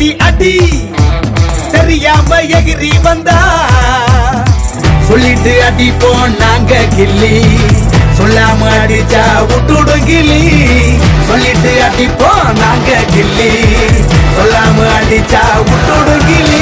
அடி தெரியாம எகிரி வந்தா சொல்லிட்டு அடிப்போம் நாங்க கில்லி சொல்லாம அடிச்சா விட்டுடும் கில்லி சொல்லிட்டு அடிப்போம் நாங்க கில்லி சொல்லாம அடிச்சா விட்டுடும் கில்லி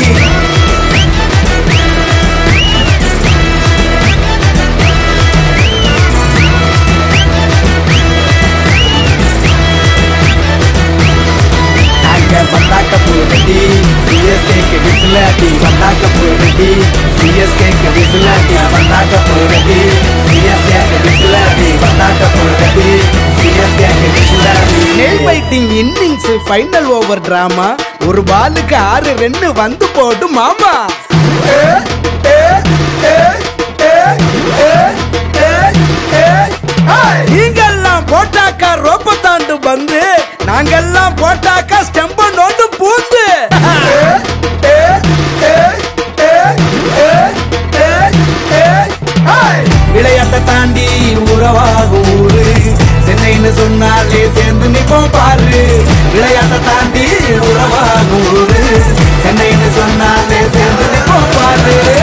நாங்க வந்தாக்க போரடி சிஎஸ்கேக்கு விசிலாட்டி வந்தாக்க போரடி சிஎஸ்கேக்கு விசிலாட்டி வந்தாக்க போரடி சிஎஸ்கேக்கு விசிலாட்டி வந்தாக்க போரடி சிஎஸ்கேக்கு விசிலாட்டி nail biting innings final over drama ஒரு பாலுக்கு ஆறு ரெண்டு வந்து போடும் மாமா ஏ, ஏ, ஏ, ஏ, ஏ, ஏ, ஏ. ஏய்! நீங்கெல்லாம் போட்டாக்கா ரோப்ப தாண்டு வந்து நாங்கெல்லாம் போட்டாக்கா ஸ்டெம்ப நோண்டு பூந்து விளையாட்டை தாண்டி உறவாகும் ஊரு சென்னைன்னு சொன்னாலே சேர்ந்து நிப்போம் பாரு விளையாட்டை தாண்டி உறவாகும் ஊரு சென்னைன்னு சொன்னாலே சேர்ந்து நிப்போம் பாரு